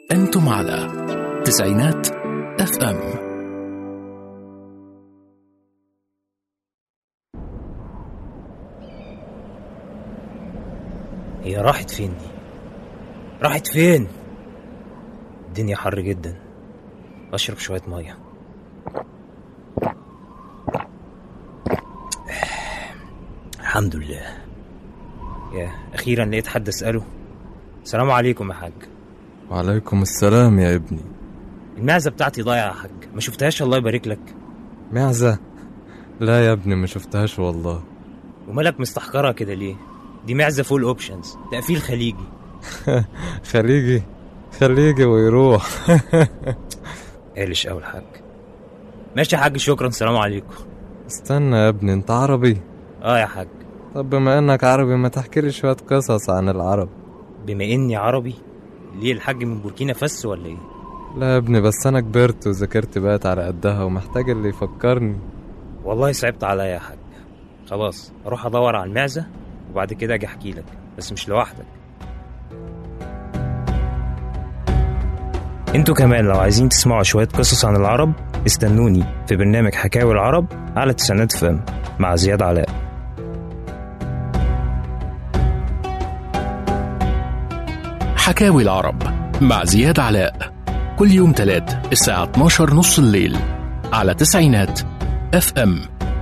أنتم على تسعينات اف ام هي راحت فين دي راحت فين الدنيا حر جدا اشرب شويه ميه الحمد لله يا اخيرا لقيت حد اساله السلام عليكم يا حاج وعليكم السلام يا ابني المعزه بتاعتي ضايعه يا حاج ما شفتهاش الله يبارك لك معزة لا يا ابني ما شفتهاش والله ومالك مستحقرها كده ليه دي معزه فول اوبشنز تقفيل خليجي خليجي خليجي ويروح قالش قوي الحاج ماشي يا حاج شكرا سلام عليكم استنى يا ابني انت عربي اه يا حاج طب بما انك عربي ما تحكي لي شوية قصص عن العرب بما اني عربي ليه الحاج من بوركينا فاسو ولا ايه لا يا ابني بس انا كبرت وذاكرت بقت على قدها ومحتاج اللي يفكرني والله صعبت عليا يا حاج خلاص اروح ادور على المعزه وبعد كده اجي احكي لك بس مش لوحدك انتوا كمان لو عايزين تسمعوا شويه قصص عن العرب استنوني في برنامج حكاوي العرب على تسعينات فم مع زياد علاء حكاوي العرب مع زياد علاء كل يوم تلات الساعة 12 نص الليل على تسعينات اف ام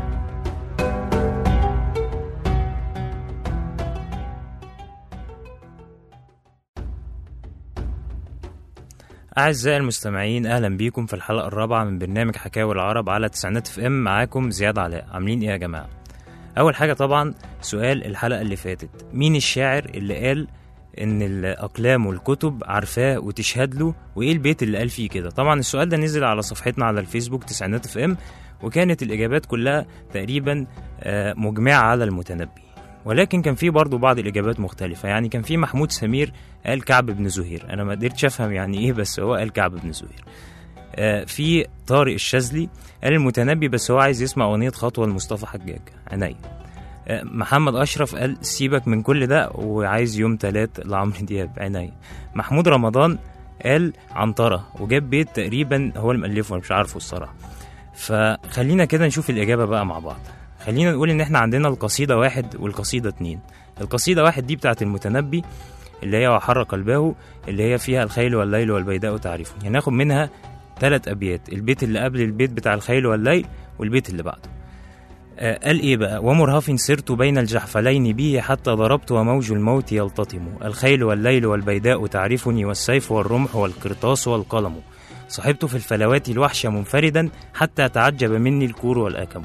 أعزائي المستمعين أهلا بيكم في الحلقة الرابعة من برنامج حكاوي العرب على تسعينات اف ام معاكم زياد علاء عاملين إيه يا جماعة؟ أول حاجة طبعا سؤال الحلقة اللي فاتت مين الشاعر اللي قال إن الأقلام والكتب عارفاه وتشهد له وإيه البيت اللي قال فيه كده؟ طبعا السؤال ده نزل على صفحتنا على الفيسبوك تسعينات اف ام وكانت الإجابات كلها تقريبا آه، مجمعة على المتنبي ولكن كان في برضه بعض الإجابات مختلفة يعني كان في محمود سمير قال كعب بن زهير أنا ما قدرتش أفهم يعني إيه بس هو قال كعب بن زهير آه، في طارق الشاذلي قال المتنبي بس هو عايز يسمع أغنية خطوة لمصطفى حجاج عينيا آه، محمد أشرف قال سيبك من كل ده وعايز يوم تلات لعمرو دياب عينيا محمود رمضان قال عنترة وجاب بيت تقريبا هو اللي مألفه أنا مش عارفه الصراحة فخلينا كده نشوف الإجابة بقى مع بعض خلينا نقول إن إحنا عندنا القصيدة واحد والقصيدة اتنين القصيدة واحد دي بتاعت المتنبي اللي هي وحر قلبه اللي هي فيها الخيل والليل والبيداء تعرفون هناخد منها ثلاث أبيات البيت اللي قبل البيت بتاع الخيل والليل والبيت اللي بعده آه قال إيه بقى ومرهف سرت بين الجحفلين به حتى ضربت وموج الموت يلتطم الخيل والليل والبيداء تعرفني والسيف والرمح والقرطاس والقلم صحبت في الفلوات الوحش منفردا حتى تعجب مني الكور والأكم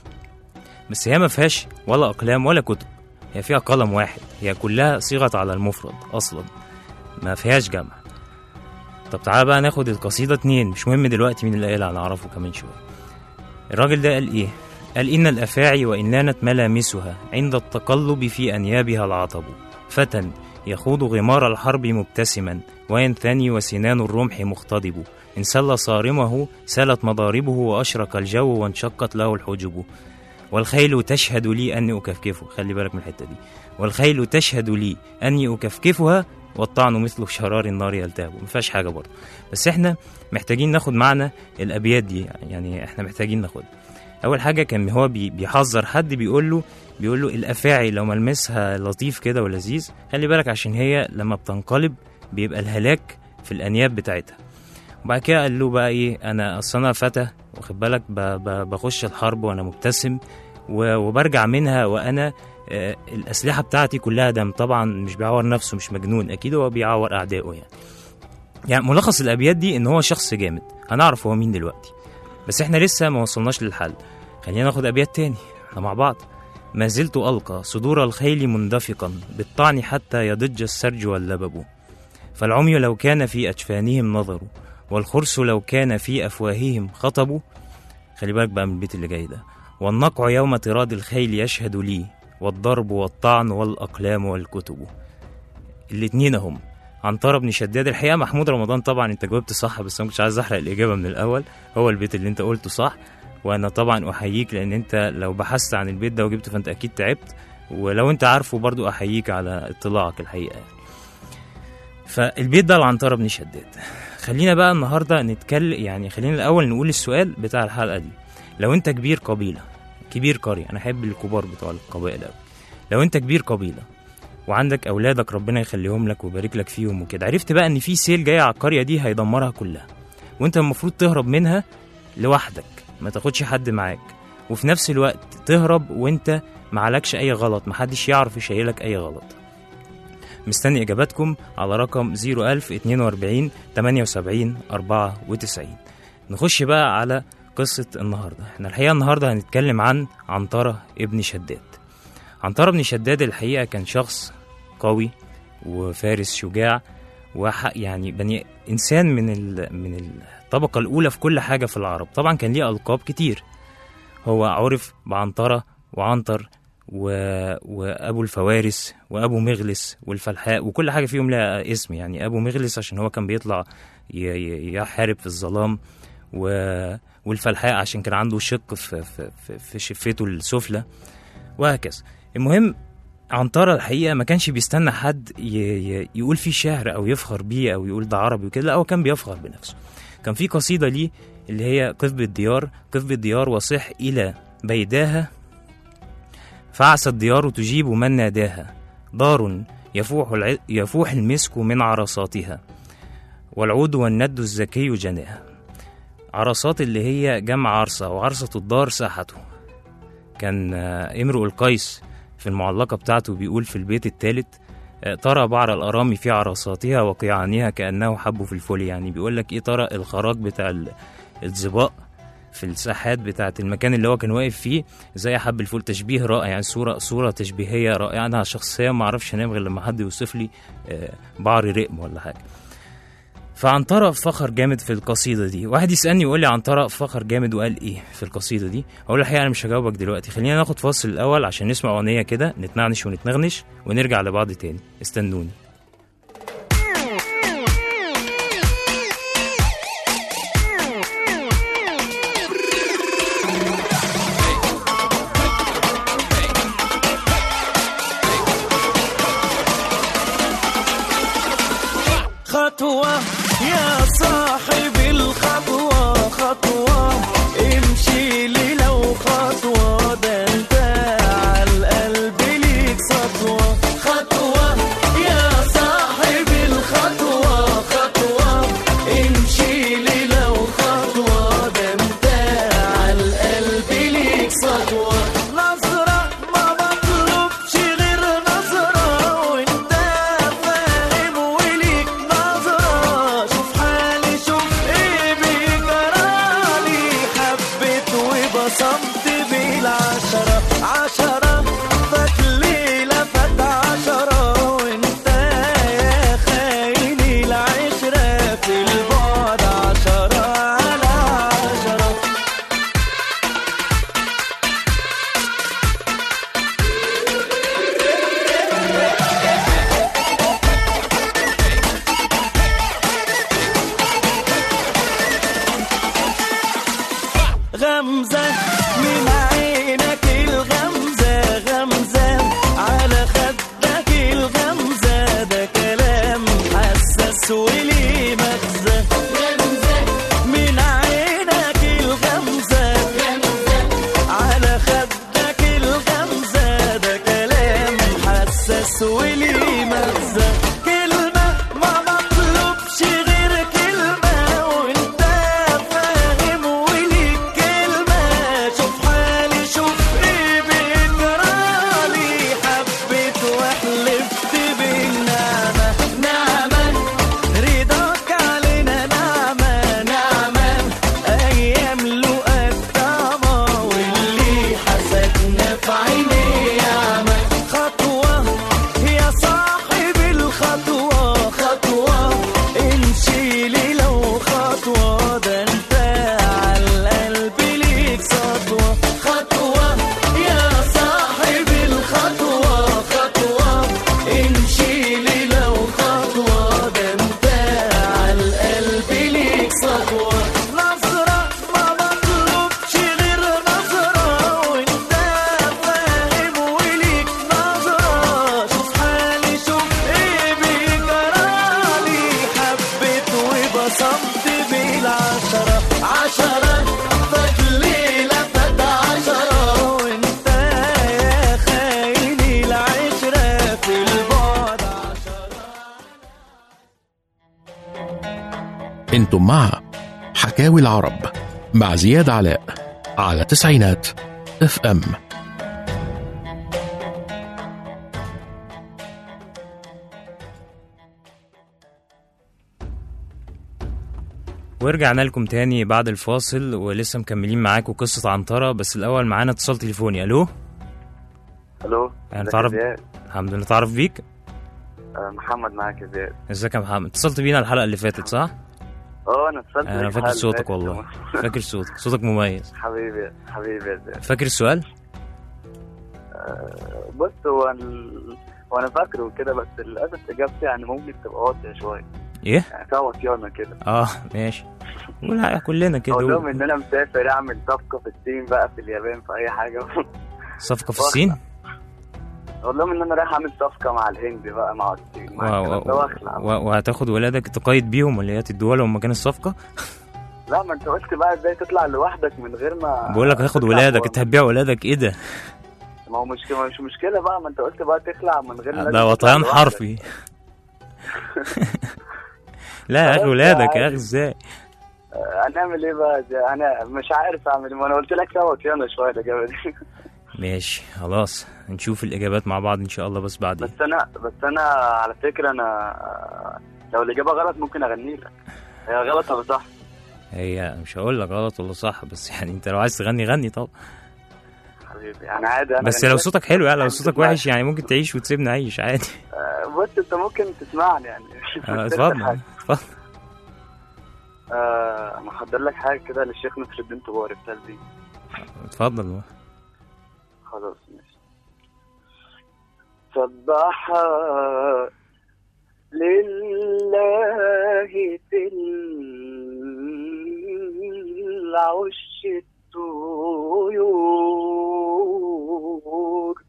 بس هي ما فيهاش ولا أقلام ولا كتب هي فيها قلم واحد هي كلها صيغة على المفرد أصلا ما فيهاش جمع طب تعالى بقى ناخد القصيدة اتنين مش مهم دلوقتي مين اللي قايلها هنعرفه كمان شوية الراجل ده قال ايه قال إن الأفاعي وإن لانت ملامسها عند التقلب في أنيابها العطب فتى يخوض غمار الحرب مبتسما وينثني وسنان الرمح مختضب إن سل صارمه سالت مضاربه وأشرق الجو وانشقت له الحجب والخيل تشهد لي أني أكفكفه خلي بالك من الحتة دي والخيل تشهد لي أني أكفكفها والطعن مثل شرار النار يلتهب ما فيهاش حاجة برضه بس احنا محتاجين ناخد معنا الأبيات دي يعني احنا محتاجين ناخدها أول حاجة كان هو بي- بيحذر حد بيقول له بيقول له الأفاعي لو ملمسها لطيف كده ولذيذ خلي بالك عشان هي لما بتنقلب بيبقى الهلاك في الأنياب بتاعتها وبعد كده قال له بقى ايه انا اصل انا فتى واخد بالك ب- ب- بخش الحرب وانا مبتسم و- وبرجع منها وانا آه، الاسلحه بتاعتي كلها دم طبعا مش بيعور نفسه مش مجنون اكيد هو بيعور اعدائه يعني يعني ملخص الابيات دي ان هو شخص جامد هنعرف هو مين دلوقتي بس احنا لسه ما وصلناش للحل خلينا ناخد ابيات تاني احنا مع بعض ما زلت القى صدور الخيل مندفقا بالطعن حتى يضج السرج واللبب فالعمي لو كان في اجفانهم نظروا والخرس لو كان في افواههم خطبوا خلي بالك بقى من البيت اللي جاي ده والنقع يوم طراد الخيل يشهد لي والضرب والطعن والأقلام والكتب الاتنين هم عنترة بن شداد الحقيقة محمود رمضان طبعا انت جاوبت صح بس انا مش عايز احرق الإجابة من الأول هو البيت اللي انت قلته صح وانا طبعا احييك لان انت لو بحثت عن البيت ده وجبته فانت اكيد تعبت ولو انت عارفه برضو احييك على اطلاعك الحقيقة فالبيت ده العنترة بن شداد خلينا بقى النهاردة نتكلم يعني خلينا الأول نقول السؤال بتاع الحلقة دي لو أنت كبير قبيلة كبير قرية أنا أحب الكبار بتوع القبائل أوي لو أنت كبير قبيلة وعندك أولادك ربنا يخليهم لك ويبارك لك فيهم وكده عرفت بقى إن في سيل جاي على القرية دي هيدمرها كلها وأنت المفروض تهرب منها لوحدك ما تاخدش حد معاك وفي نفس الوقت تهرب وانت معلكش اي غلط محدش يعرف يشيلك اي غلط مستني اجاباتكم على رقم 01042 78 94 نخش بقى على قصة النهاردة احنا الحقيقة النهاردة هنتكلم عن عنترة ابن شداد عنترة ابن شداد الحقيقة كان شخص قوي وفارس شجاع وح يعني بني انسان من ال... من الطبقة الأولى في كل حاجة في العرب طبعا كان ليه ألقاب كتير هو عرف بعنترة وعنتر و... وأبو الفوارس وأبو مغلس والفلحاء وكل حاجة فيهم لها اسم يعني أبو مغلس عشان هو كان بيطلع ي... ي- يحارب في الظلام و... والفلحاء عشان كان عنده شق في, في, في, في شفته السفلى وهكذا المهم عنترة الحقيقة ما كانش بيستنى حد ي... ي... يقول فيه شعر أو يفخر بيه أو يقول ده عربي وكده لا هو كان بيفخر بنفسه كان في قصيدة ليه اللي هي قطب الديار قطب الديار وصح إلى بيداها فعسى الديار تجيب من ناداها دار يفوح, الع... يفوح المسك من عرصاتها والعود والند الزكي جناها عرصات اللي هي جمع عرصة وعرصة الدار ساحته كان آه، امرؤ القيس في المعلقة بتاعته بيقول في البيت الثالث ترى بعر الأرامي في عرصاتها وقيعانها كأنه حب في الفل يعني بيقول لك إيه ترى الخراج بتاع ال- الظباء في الساحات بتاعة المكان اللي هو كان واقف فيه زي حب الفول تشبيه رائع يعني صورة صورة تشبيهية رائعة أنا شخصيا ما أعرفش أنام غير لما حد يوصف لي آه، بعر رقم ولا حاجة فعنترة فخر جامد في القصيدة دي واحد يسألني يقول لي عنترة فخر جامد وقال إيه في القصيدة دي أقول له الحقيقة أنا مش هجاوبك دلوقتي خلينا ناخد فاصل الأول عشان نسمع أغنية كده نتنعنش ونتنغنش ونرجع لبعض تاني استنوني خطوة يا صاحب الخطوة خطوة امشي لي لو خطوة ده انت عالقلب ليك سطوة خطوة يا صاحب الخطوة خطوة امشي لي لو خطوة ده انت عالقلب ليك سطوة نظرة ما بطلبش غير نظرة وانت فاهم وليك نظرة شوف حالي شوف عشرة فات ليلة فات عشرة وانت يا خايني العشرة في البعد عشرة انتم مع حكاوي العرب مع زياد علاء على تسعينات اف ام ورجعنا لكم تاني بعد الفاصل ولسه مكملين معاكم قصة عنترة بس الأول معانا اتصال تليفوني ألو الو يعني ازيك تعرف- يا زياد؟ الحمد لله تعرف بيك آه، محمد معاك يا زياد ازيك يا محمد اتصلت بينا الحلقة اللي فاتت صح؟ اه انا اتصلت أنا بيك فاكر الحلقة صوتك اللي والله فاتت. فاكر صوتك صوتك مميز حبيبي حبيبي يا زياد فاكر السؤال؟ آه، بص هو ال... وانا فاكره كده بس للاسف اجابتي يعني ممكن تبقى واطيه شويه إيه؟ يعني فيها وطيانه كده اه ماشي قول كلنا كده اقول لهم قول. ان انا مسافر اعمل صفقه في الصين بقى في اليابان في اي حاجه صفقة في الصين اقول لهم ان انا رايح اعمل صفقه مع الهند بقى مع الصين و... مع الكلام ده و... واخلع و... وهتاخد ولادك تقيد بيهم ولا هي تدوها لهم مكان الصفقة؟ لا ما انت قلت بقى ازاي تطلع لوحدك من غير ما بقول لك هاخد تطلع ولادك جوه. انت هتبيع ولادك ايه ده؟ ما هو مش مش مشكله بقى ما انت قلت بقى تخلع من غير لازم ده تطلع وطيان لوحدك. حرفي لا يا اخي خلاص ولادك بقى يا اخي ازاي؟ هنعمل ايه بقى ده انا مش عارف اعمل ايه ما انا قلت لك سوا يلا شويه الاجابه دي ماشي خلاص نشوف الاجابات مع بعض ان شاء الله بس بعدين بس انا بس انا على فكره انا لو الاجابه غلط ممكن اغني لك هي غلط ولا صح هي مش هقول لك غلط ولا صح بس يعني انت لو عايز تغني غني طبعا حبيبي يعني عادي انا بس أغني لو لك. صوتك حلو يعني لو ممكن صوتك تسمعني. وحش يعني ممكن تعيش وتسيبني اعيش عادي آه، بص انت ممكن تسمعني يعني آه، اتفضل اتفضل آه، محضر لك حاجه كده للشيخ نصر الدين طواري بتاع الدين اتفضل خلاص ماشي سبح لله في العش الطيور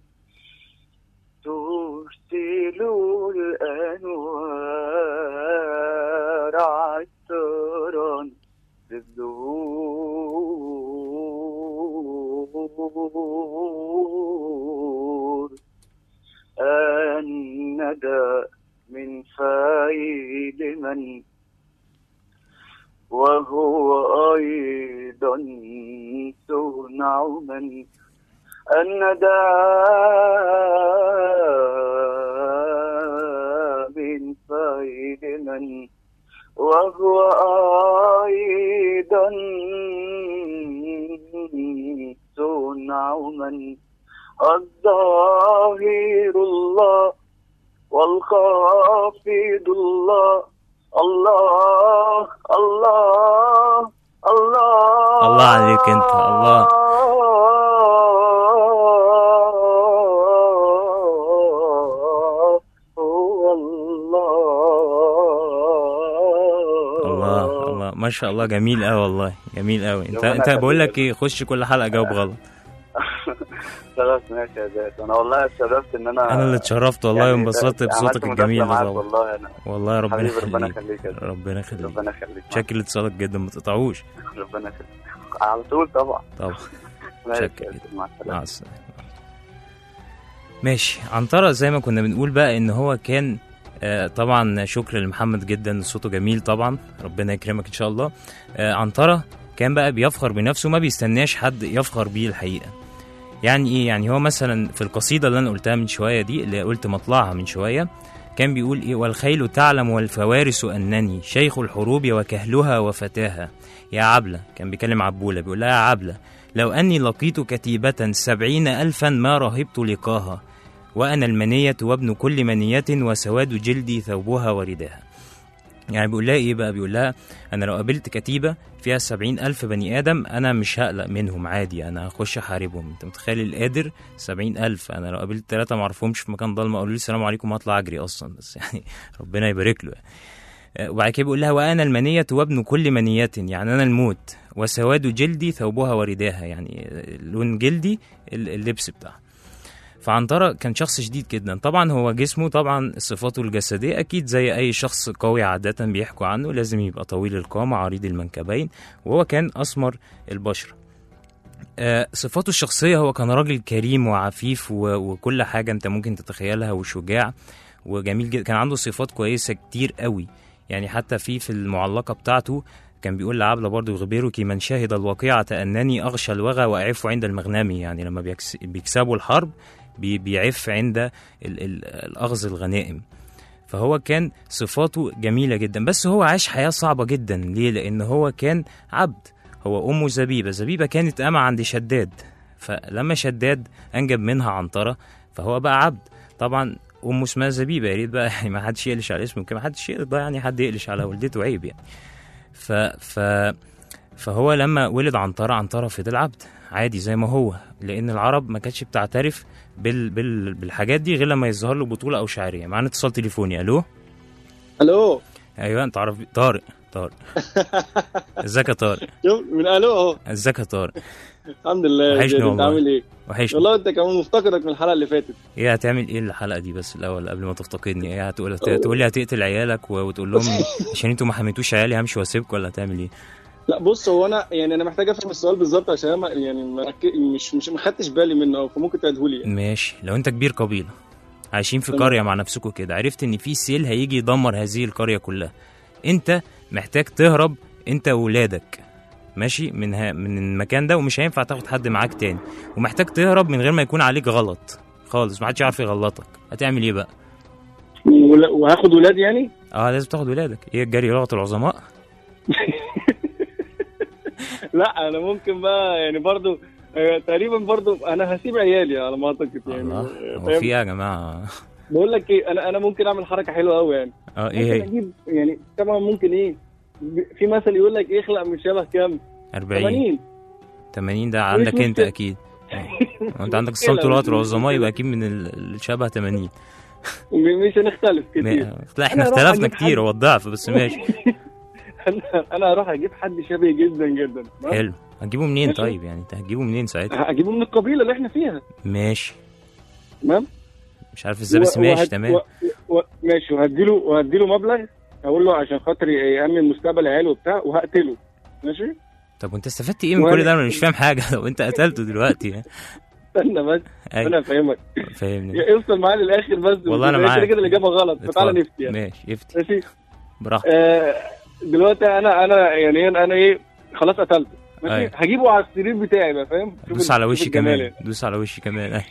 ترسل الأنوار عطرا للزهور الندى من فايل من وهو أيضا صنع من الندى من فايل من وهو أيضا صنع من الظاهر الله والخافض الله الله الله الله الله عليك أنت، الله. هو الله الله الله ما شاء الله جميل قوي والله جميل قوي انت ربنا انت بقول يخليك. لك ايه خش كل حلقه جاوب غلط خلاص ماشي يا زياد انا والله اتشرفت ان انا انا اللي اتشرفت والله يعني وانبسطت عملت بصوتك مداخلة الجميل ده معاك طبعا والله انا والله ربنا حبيبي ربنا يخليك يخليك يا زياد. ربنا يخليك ربنا يخليك شكل اتصالك جدا ما تقطعوش ربنا يخليك على طول طبعا طبعا ماشي شكرا يا جدا. زياد، مع السلامه مع السلامه ماشي عنترة زي ما كنا بنقول بقى ان هو كان آه، طبعا شكر لمحمد جدا صوته جميل طبعا ربنا يكرمك ان شاء الله آه، عنترة كان بقى بيفخر بنفسه ما بيستناش حد يفخر بيه الحقيقة يعني ايه يعني هو مثلا في القصيدة اللي انا قلتها من شوية دي اللي قلت مطلعها من شوية كان بيقول ايه والخيل تعلم والفوارس انني شيخ الحروب وكهلها وفتاها يا عبلة كان بيكلم عبولة بيقول لها يا عبلة لو أني لقيت كتيبة سبعين ألفا ما رهبت لقاها وأنا المنية وابن كل منية وسواد جلدي ثوبها ورداها يعني بيقول لها ايه بقى بيقول لها انا لو قابلت كتيبه فيها سبعين الف بني ادم انا مش هقلق منهم عادي انا هخش احاربهم انت متخيل القادر سبعين الف انا لو قابلت ثلاثه ما اعرفهمش في مكان ضلمه قالوا لي السلام عليكم هطلع اجري اصلا بس يعني ربنا يبارك له آه، وبعد كده بيقول لها وانا المنيه وابن كل منيه يعني انا الموت وسواد جلدي ثوبها ورداها يعني آه، لون جلدي ال- اللبس بتاعها فعنترة كان شخص شديد جدا طبعا هو جسمه طبعا صفاته الجسدية أكيد زي أي شخص قوي عادة بيحكوا عنه لازم يبقى طويل القامة عريض المنكبين وهو كان أسمر البشرة آه، صفاته الشخصية هو كان راجل كريم وعفيف و- وكل حاجة أنت ممكن تتخيلها وشجاع وجميل جدا كان عنده صفات كويسة كتير قوي يعني حتى في في المعلقة بتاعته كان بيقول لعبلة برضه يخبرك من شهد الواقعة أنني أغشى الوغى وأعف عند المغنم يعني لما بيكس- بيكسبوا الحرب بي- بيعف عند ال- ال- الأخذ الغنائم فهو كان صفاته جميلة جدا بس هو عاش حياة صعبة جدا ليه؟ لأن هو كان عبد هو أمه زبيبة زبيبة كانت أمة عند شداد فلما شداد أنجب منها عنترة فهو بقى عبد طبعا أمه اسمها زبيبة يا ريت بقى يعني ما حدش يقلش على اسمه كده ما حدش يرضى يعني حد يقلش على والدته عيب يعني ف ف فهو لما ولد عنترة عنترة فضل عبد عادي زي ما هو لأن العرب ما كانتش بتعترف بال... بال... بالحاجات دي غير لما يظهر له بطولة أو شعرية معانا اتصال تليفوني ألو الو أيوه أنت عارف طارق طارق ازيك يا طارق شوف من الو اهو ازيك يا طارق الحمد لله وحشني زياد، انت والله. عامل ايه؟ وحشني والله انت كمان مفتقدك من الحلقه اللي فاتت ايه هتعمل ايه الحلقه دي بس الاول قبل ما تفتقدني ايه هتقول تقول لي هتقتل عيالك و- وتقول لهم عشان انتوا ما حميتوش عيالي همشي واسيبكم ولا هتعمل ايه لا بص هو انا يعني انا محتاج افهم السؤال بالظبط عشان انا ما- يعني مرك- مش مش ما خدتش بالي منه أوي، فممكن تعيده لي يعني. ماشي لو انت كبير قبيله عايشين في تمام. قريه مع نفسكم كده عرفت ان في سيل هيجي يدمر هذه القريه كلها انت محتاج تهرب انت وولادك ماشي من ها من المكان ده ومش هينفع تاخد حد معاك تاني ومحتاج تهرب من غير ما يكون عليك غلط خالص محدش يعرف يغلطك هتعمل ايه بقى ولا- وهاخد ولاد يعني؟ اه لازم تاخد ولادك ايه الجري لغه العظماء لا انا ممكن بقى يعني برضو آه، تقريبا برضو انا هسيب عيالي على ما اعتقد يعني الله آه، هو فاهم؟ في ايه يا جماعه بقول لك ايه انا انا ممكن اعمل حركه حلوه قوي يعني اه ايه ممكن هي اجيب يعني طبعا ممكن ايه في مثل يقول لك اخلق من شبه كام 40 80 80 ده عندك انت مشكلة. اكيد آه. وانت عندك مشكلة، صوت لغه مش العظماء مشكلة. يبقى اكيد من ال- الشبه 80 مش هنختلف كتير ما- لا احنا أنا هروح اختلفنا أجيب كتير حد. هو الضعف بس ماشي انا انا هروح اجيب حد شبه جدا جدا تمام؟ حلو هتجيبه منين ماشي. طيب يعني انت هتجيبه منين ساعتها هجيبه من القبيله اللي احنا فيها ماشي تمام مش عارف ازاي بس و- ماشي وهد- تمام و... و... ماشي وهديله وهديله مبلغ اقول له عشان خاطر يامن مستقبل عياله وبتاع وهقتله ماشي طب وانت استفدت ايه من وأنا- كل ده انا مش فاهم حاجه لو انت قتلته دلوقتي استنى بس انا ايوه افهمك فاهمني اوصل معايا للاخر بس والله أنا كده معاك. كده الاجابه غلط فتعالى اتفضل. نفتي يعني. ماشي افتي ماشي براحتك آه دلوقتي انا انا يعني انا ايه خلاص قتلته ماشي أيوة. هجيبه على السرير بتاعي بقى فاهم شوف دوس ال- على شوف وشي الجمال كمان يعني. دوس على وشي كمان أيوة.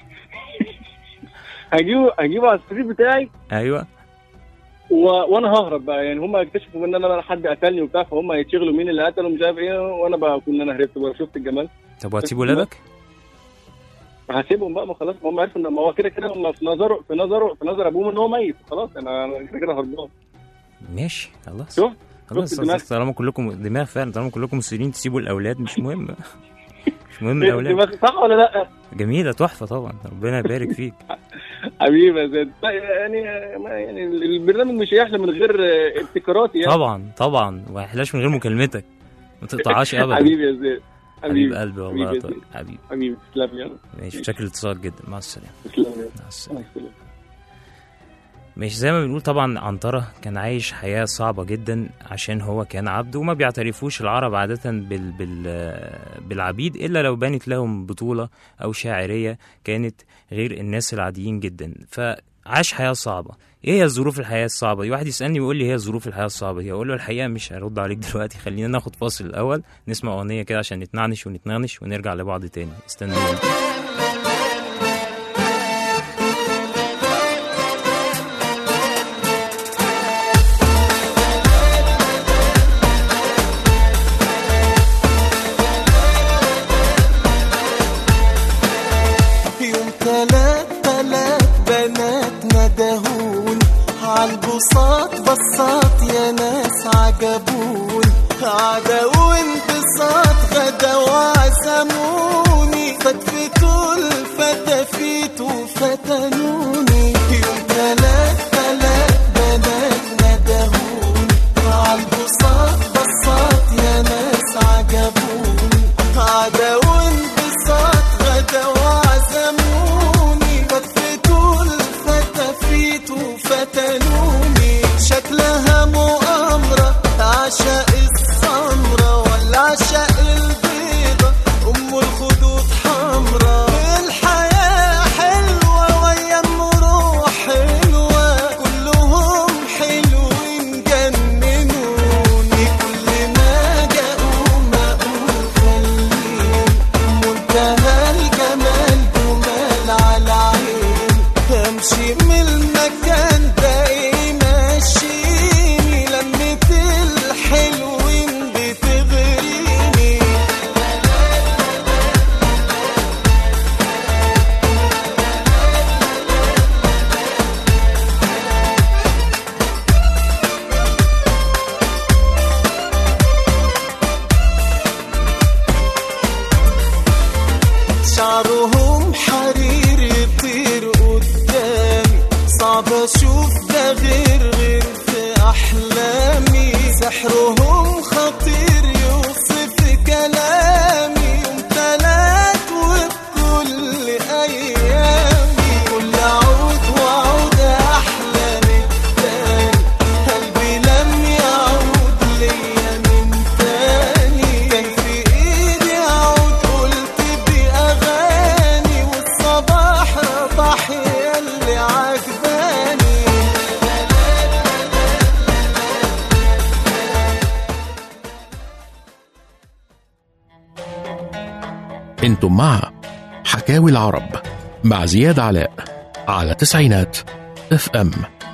هجيبه هجيبه على السرير بتاعي ايوه و... وانا ههرب بقى يعني هم يكتشفوا ان انا حد قتلني وبتاع فهم هيتشغلوا مين اللي قتله مش عارف ايه وانا بقى اكون انا هربت بقى شفت الجمال طب وهتسيب ولادك هسيبهم بقى ما خلاص ما هم عرفوا ان ما هو كده كده هم في نظره في نظره في نظر ابوهم ان هو ميت خلاص انا أنا كده كده هربان ماشي خلاص شوف خلاص شفت الدماغ؟ طالما كلكم دماغ فعلا طالما كلكم مسؤولين تسيبوا الاولاد مش مهم مش مهم الاولاد دماغ صح ولا لا جميله تحفه طبعا ربنا يبارك فيك حبيبي يا زيد لا، يعني ما يعني البرنامج مش هيحلى من غير آه، ابتكاراتي يعني طبعا طبعا وما يحلاش من غير مكالمتك ما تقطعهاش ابدا حبيبي يا زيد حبيب حبيبي قلبي والله يا حبيبي. طارق حبيبي حبيبي تسلم لي انا ماشي بشكل اتصال جدا مع السلامه تسلم لي مع السلامه مع السلامة. ماشي زي ما بنقول طبعا عنترة كان عايش حياة صعبة جدا عشان هو كان عبد وما بيعترفوش العرب عادة بال بال بالعبيد إلا لو بانت لهم بطولة أو شاعرية كانت غير الناس العاديين جدا فعاش حياة صعبة ايه هي ظروف الحياة الصعبة دي واحد يسألني ويقول لي هي ظروف الحياة الصعبة دي اقول له الحقيقة مش هرد عليك دلوقتي خلينا ناخد فاصل الأول نسمع أغنية كده عشان نتنعنش ونتنعنش ونرجع لبعض تاني استنوني يوم تلات تلات بنات ندهون عالبساط بساط يا ناس عجبون عدا وانبساط غدا وعزموني فتفتوا الفتافيت وفتنوني يوم تلات تلات بنات ندهون عالبساط بساط يا ناس عجبوني عدا وانبساط غدا وعزموني فتفتوا أحلامي سحرهم خطير يوصف كلامي يوم تلات وبكل أيامي كل عود وعود أحلى من التاني قلبي لم يعود ليا من تاني كان في إيدي عود قلت بأغاني والصباح ربح ياللي عجباني انتم مع حكاوي العرب مع زياد علاء على تسعينات اف ام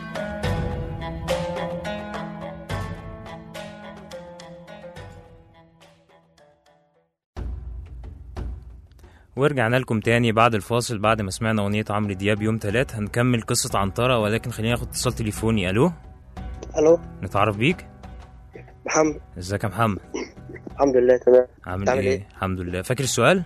ورجعنا لكم تاني بعد الفاصل بعد ما سمعنا أغنية عمرو دياب يوم تلات هنكمل قصة عنترة ولكن خلينا ناخد اتصال تليفوني ألو الو نتعرف بيك محمد ازيك يا محمد الحمد لله تمام عامل بتعمل ايه؟ إيه؟ الحمد لله فاكر السؤال؟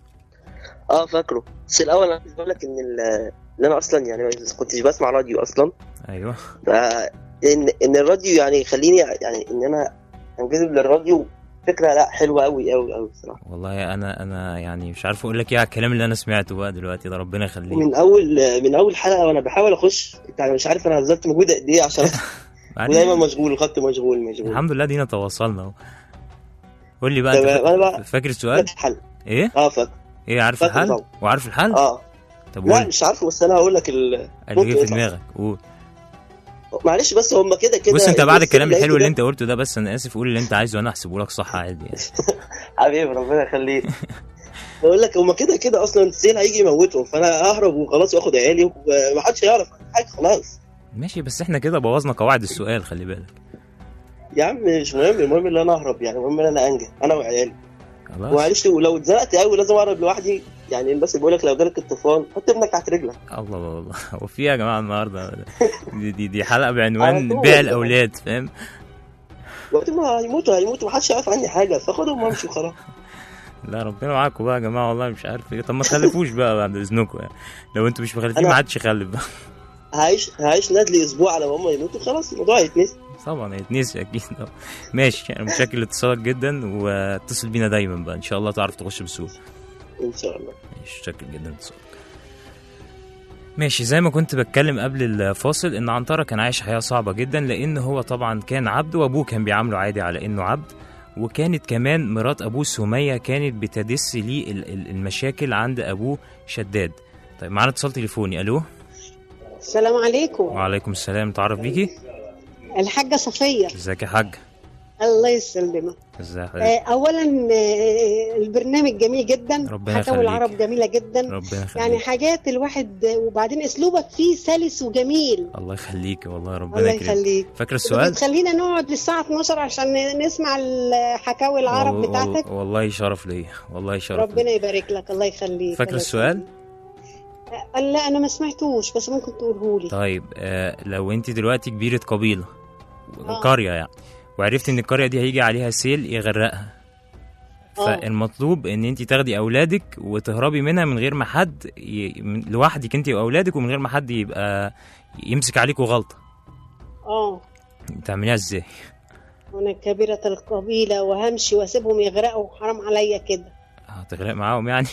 اه فاكره بس الاول انا عايز اقول لك ان ال- ان انا اصلا يعني ما كنتش بسمع راديو اصلا ايوه ف ان ان الراديو يعني يخليني يعني ان انا انجذب للراديو فكره لا حلوه قوي قوي قوي بصراحه والله انا انا يعني مش عارف اقول لك ايه على الكلام اللي انا سمعته بقى دلوقتي ده ربنا يخليك ومن اول من اول حلقه وانا بحاول اخش يعني مش عارف انا بذلت مجهود قد ايه عشان يعني ودايما مشغول الخط مشغول مشغول الحمد لله دينا تواصلنا اهو قول لي بقى طب انت أنا فا- بقى- فاكر السؤال؟ فاكر الحل ايه؟ اه فاكر ايه عارف فاكر الحل؟ طبعا. وعارف الحل؟ اه طب لا قول مش عارفه بس انا هقول لك ال... اللي جه ممكن في دماغك قول معلش بس هم كده كده بص انت بعد الناس الكلام الحلو اللي ده- انت قلته ده بس انا اسف قول اللي انت عايزه وانا احسبه لك صح عادي يعني حبيبي ربنا يخليك بقول لك هما كده كده اصلا السيل هيجي يموتهم فانا اهرب وخلاص واخد عيالي ومحدش هيعرف حاجه خلاص ماشي بس احنا كده بوظنا قواعد السؤال خلي بالك يا عم مش مهم المهم ان انا اهرب يعني المهم ان انا انجح انا وعيالي خلاص ومعلش ولو اتزنقت قوي لازم اهرب لوحدي يعني الناس بيقول لك لو جالك الطوفان حط ابنك تحت رجلك الله الله الله هو في إيه يا جماعه النهارده دي دي, دي حلقه على بعنوان طول. بيع الاولاد فاهم وقت ما هيموتوا هيموتوا محدش يعرف عني حاجه فخدهم وامشي وخلاص لا ربنا معاكم بقى يا جماعه والله مش عارف ايه طب ما تخلفوش بقى بعد اذنكم يعني لو انتوا مش مخلفين أنا- ما حدش يخلف بقى هعيش هعيش نادلي اسبوع على ما هم يموتوا خلاص الموضوع هيتنسي طبعا هيتنسي اكيد طبعا. ماشي انا متشكر لاتصالك جدا واتصل بينا دايما بقى ان شاء الله تعرف تخش بسهوله ان شاء الله ماشي متشكر جدا لاتصالك ماشي زي ما كنت بتكلم قبل الفاصل ان عنترة كان عايش حياة صعبة جدا لان هو طبعا كان عبد وابوه كان بيعامله عادي على انه عبد وكانت كمان مرات ابوه سمية كانت بتدس ليه ال- ال- المشاكل عند ابوه شداد طيب معانا اتصال تليفوني الو السلام عليكم وعليكم السلام تعرف بيكي الحاجة صفية ازيك يا حاج الله يسلمك ازيك آه، أولا آه، البرنامج جميل جدا ربنا حكاوي يخليك. العرب جميلة جدا ربنا يعني يخليك حاجات الواحد وبعدين أسلوبك فيه سلس وجميل الله يخليك والله ربنا الله يكرمك يخليك فاكر السؤال بتخلينا نقعد للساعة 12 عشان نسمع الحكاوي العرب وال- بتاعتك وال- والله شرف ليا والله شرف ربنا ليا يبارك لك الله يخليك فاكر الله السؤال؟ يخليك. آه، لا أنا ما سمعتوش بس ممكن تقوله لي طيب آه لو انت دلوقتي كبيرة قبيلة آه. قرية يعني وعرفت ان القرية دي هيجي عليها سيل يغرقها آه. فالمطلوب ان انت تاخدي اولادك وتهربي منها من غير ما حد ي... من- لوحدك انت واولادك ومن غير ما حد يبقى يمسك عليكوا غلطة اه تعمليها ازاي وانا كبيرة القبيلة وهمشي واسيبهم يغرقوا حرام عليا كده هتغرق معاهم يعني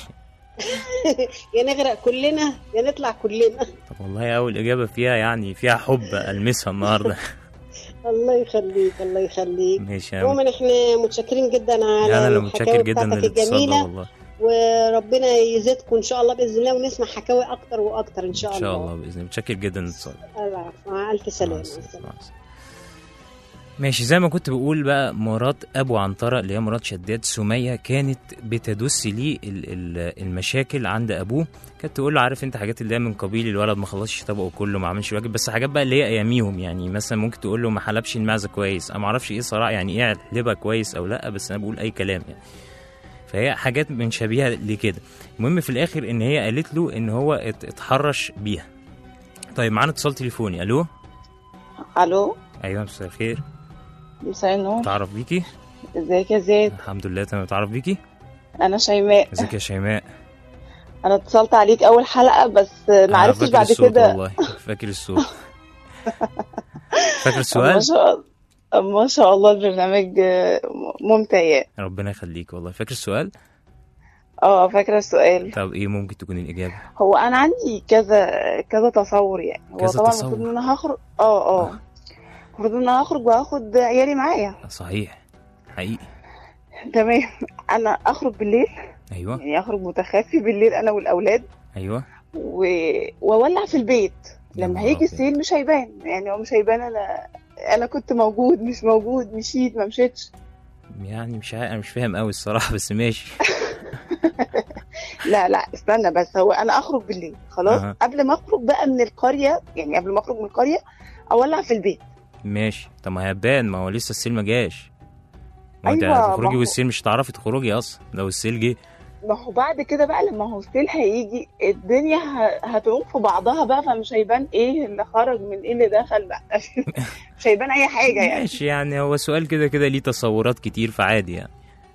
يا نغرق كلنا يا نطلع كلنا طب والله اول اجابة فيها يعني فيها حب المسها النهاردة الله يخليك الله يخليك ماشي يا عموما احنا متشكرين جدا على انا اللي الحكاوي متشكر جدا بتاعتك للاتصال ده الجميلة والله وربنا يزيدكم ان شاء الله باذن الله ونسمع حكاوي اكتر واكتر ان شاء ان الله شاء الله باذن الله متشكر جدا للاتصال العفو مع الف سلامه مع السلامة. مع السلامة. ماشي زي ما كنت بقول بقى مرات ابو عنترة اللي هي مرات شداد سمية كانت بتدس ليه ال- ال- المشاكل عند ابوه كانت تقول له عارف انت حاجات اللي هي من قبيل الولد ما خلصش طبقه كله ما عملش واجب بس حاجات بقى اللي هي اياميهم يعني مثلا ممكن تقول له ما حلبش المعزه كويس انا ما اعرفش ايه صراحه يعني ايه حلبها كويس او لا بس انا بقول اي كلام يعني فهي حاجات من شبيهه لكده المهم في الاخر ان هي قالت له ان هو ات- اتحرش بيها طيب معانا اتصال تليفوني الو الو ايوه مساء الخير مساء النور تعرف بيكي ازيك يا زياد الحمد لله تمام تعرف بيكي انا شيماء ازيك يا شيماء انا اتصلت عليك اول حلقه بس ما أنا عرفتش فاكر بعد الصوت كده والله فاكر الصوت فاكر ما السؤال شاء ما شاء الله البرنامج آه، ممتع يعني ربنا يخليك والله فاكر السؤال اه فاكرة السؤال طب ايه ممكن تكون الاجابه هو انا عندي كذا كذا تصور يعني هو كذا طبعا تصور. المفروض ان انا هخرج اه اه المفروض ان انا هخرج وهاخد عيالي معايا صحيح حقيقي تمام انا اخرج بالليل ايوه يعني اخرج متخفي بالليل انا والاولاد ايوه و... واولع في البيت يا لما نهار هيجي أبيض. السيل مش هيبان يعني هو مش هيبان انا انا كنت موجود مش موجود مشيت ما مشيتش يعني مش عارف انا مش فاهم قوي الصراحه بس ماشي لا لا استنى بس هو انا اخرج بالليل خلاص أها. قبل ما اخرج بقى من القريه يعني قبل ما اخرج من القريه اولع في البيت ماشي طب ما هيبان ما هو لسه السيل ما جاش ما انت أيوة، ما هتخرجي هو- والسيل مش هتعرفي تخرجي اصلا لو السيل جه ما هو بعد كده بقى لما هو السيل هيجي الدنيا ه- هتعوم في بعضها بقى فمش هيبان ايه اللي خرج من ايه اللي دخل بقى مش هيبان اي حاجه يعني ماشي يعني هو سؤال كده كده ليه تصورات كتير فعادي يعني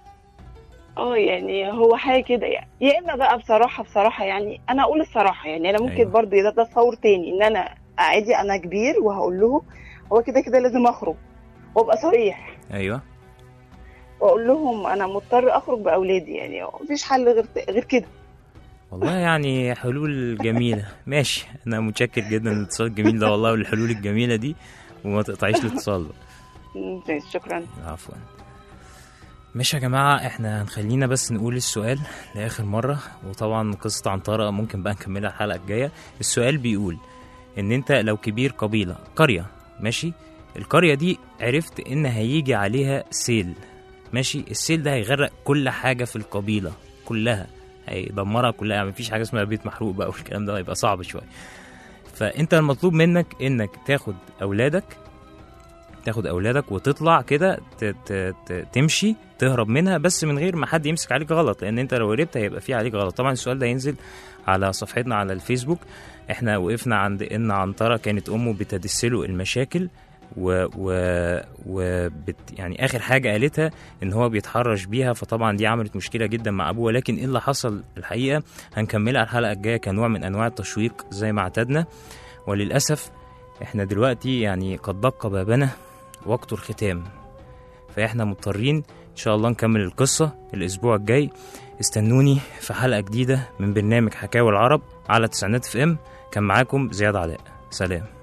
اه يعني هو حاجه كده يعني يا اما بقى بصراحه بصراحه يعني انا اقول الصراحه يعني انا ممكن أيوة. أيوة. برضه ده تصور تاني ان انا عادي انا كبير وهقول لهم هو كده كده لازم اخرج وابقى صريح ايوه واقول لهم انا مضطر اخرج باولادي يعني مفيش حل غير غير كده والله يعني حلول جميلة ماشي أنا متشكر جدا للاتصال الجميل ده والله والحلول الجميلة دي وما تقطعيش الاتصال بقى ماشي، شكرا عفوا ماشي يا جماعة احنا هنخلينا بس نقول السؤال لآخر مرة وطبعا قصة عنترة ممكن بقى نكملها الحلقة الجاية السؤال بيقول ان انت لو كبير قبيلة قرية ماشي القرية دي عرفت ان هيجي عليها سيل ماشي السيل ده هيغرق كل حاجة في القبيلة كلها هيدمرها كلها يعني مفيش حاجة اسمها بيت محروق بقى والكلام ده هيبقى صعب شوية فانت المطلوب منك انك تاخد اولادك تاخد اولادك وتطلع كده ت- ت- ت- تمشي تهرب منها بس من غير ما حد يمسك عليك غلط لان انت لو هربت هيبقى في عليك غلط طبعا السؤال ده ينزل على صفحتنا على الفيسبوك احنا وقفنا عند ان عنترة كانت امه بتدسله المشاكل و و وبت يعني اخر حاجه قالتها ان هو بيتحرش بيها فطبعا دي عملت مشكله جدا مع ابوه ولكن ايه اللي حصل الحقيقه هنكملها الحلقه الجايه كنوع من انواع التشويق زي ما اعتدنا وللاسف احنا دلوقتي يعني قد دق بابنا وقت الختام فاحنا مضطرين ان شاء الله نكمل القصة الاسبوع الجاي استنوني في حلقة جديدة من برنامج حكاوي العرب على تسعينات اف ام كان معاكم زياد علاء سلام